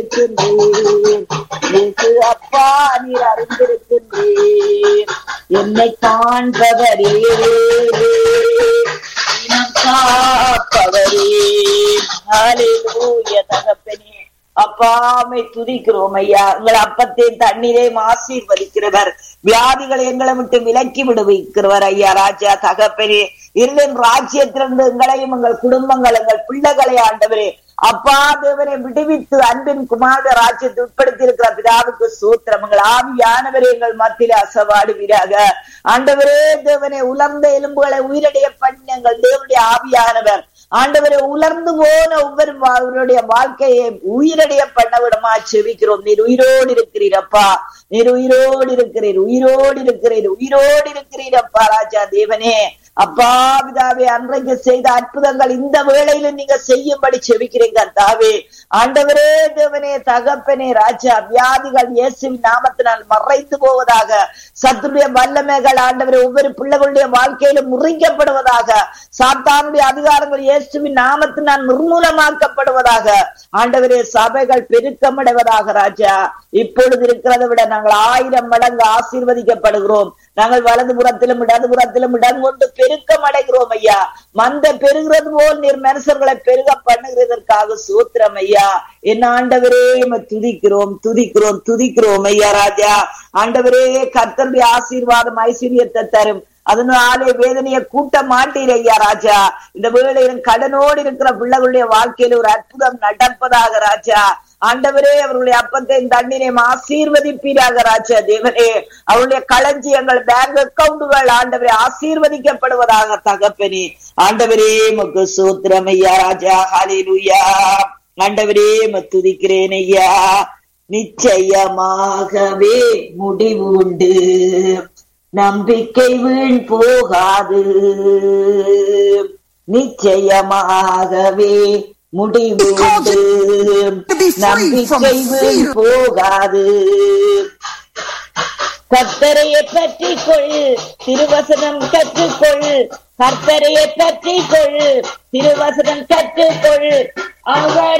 அறிந்திருக்கின்றேன் இயேசு அப்பா நீர் அறிந்திருக்கின்றேன் என்னை காண்பவரே இனம் காப்பவரே ஹalleluya தகப்பனே அப்பாமை துதிக்கிறோம் ஐயா எங்கள் அப்பத்தையும் தண்ணீரையும் ஆசீர்வதிக்கிறவர் வியாதிகளை எங்களை விட்டு விலக்கி விடுவிக்கிறவர் ஐயா ராஜா தகப்பனே இருளின் ராஜ்யத்திலிருந்து எங்களையும் எங்கள் குடும்பங்கள் எங்கள் பிள்ளைகளை ஆண்டவரே அப்பா தேவனை விடுவித்து அன்பின் குமார ராஜ்யத்தை உட்படுத்தி இருக்கிற பிதாவுக்கு சூத்திரம் எங்கள் ஆவியானவரே எங்கள் மத்தியில அசவாடுவீராக ஆண்டவரே தேவனை உலர்ந்த எலும்புகளை உயிரடைய பண்ண எங்கள் தேவனுடைய ஆவியானவர் ஆண்டவரை உலர்ந்து போன ஒவ்வொரு அவருடைய வாழ்க்கையை உயிரடைய பண்ண விடமா செவிக்கிறோம் நீர் உயிரோடு இருக்கிறீர் அப்பா நீர் உயிரோடு இருக்கிறீர் உயிரோடு இருக்கிறீர் உயிரோடு இருக்கிறீர் அப்பா ராஜா தேவனே அப்பா பிதாவே அன்றைக்கு செய்த அற்புதங்கள் இந்த வேளையில நீங்க செய்யும்படி செவிக்கிறீங்க கர்த்தாவே ஆண்டவரே தேவனே தகப்பனே ராஜா வியாதிகள் இயேசுவின் நாமத்தினால் மறைந்து போவதாக சத்துடைய வல்லமைகள் ஆண்டவரே ஒவ்வொரு பிள்ளைகளுடைய வாழ்க்கையிலும் முறிக்கப்படுவதாக சாத்தானுடைய அதிகாரங்கள் இயேசுவின் நாமத்தினால் நிர்மூலமாக்கப்படுவதாக ஆண்டவரே சபைகள் பெருக்கமடைவதாக ராஜா இப்பொழுது இருக்கிறதை விட நாங்கள் ஆயிரம் மடங்கு ஆசீர்வதிக்கப்படுகிறோம் நாங்கள் வலது புறத்திலும் இடது புறத்திலும் இடம் கொண்டு பெருக்கம் அடைகிறோம் ஐயா மந்த பெருகிறது போல் நீர் மனுஷர்களை பெருக பண்ணுகிறதற்காக சூத்திரம் ஐயா என்ன ஆண்டவரே துதிக்கிறோம் துதிக்கிறோம் துதிக்கிறோம் ஐயா ராஜா ஆண்டவரே கர்த்தருடைய ஆசீர்வாதம் ஐஸ்வர்யத்தை தரும் அதனாலே வேதனையை கூட்ட மாட்டீர் ஐயா ராஜா இந்த வேளையிலும் கடனோடு இருக்கிற பிள்ளைகளுடைய வாழ்க்கையில ஒரு அற்புதம் நடப்பதாக ராஜா ஆண்டவரே அவர்களுடைய அப்பத்தையும் தண்ணீரையும் ஆசீர்வதிப்பீராக ராஜா தேவனே அவருடைய களஞ்சியங்கள் பேங்க் அக்கவுண்டுகள் ஆண்டவரே ஆசீர்வதிக்கப்படுவதாக தகப்பனே ஆண்டவரே முக்கு சூத்திரம் ஐயா ராஜா ஹாலிலுயா ஆண்டவரே மத்துதிக்கிறேன் ஐயா நிச்சயமாகவே முடிவு உண்டு நம்பிக்கை வீண் போகாது நிச்சயமாகவே முடிவு உண்டு நம்பிக்கை வீண் போகாது கர்த்தரையை பற்றி கொள் திருவசனம் கற்றுக்கொள் கர்த்தரையை பற்றி கொள் திருவசனம் கற்றுக்கொள் அவர்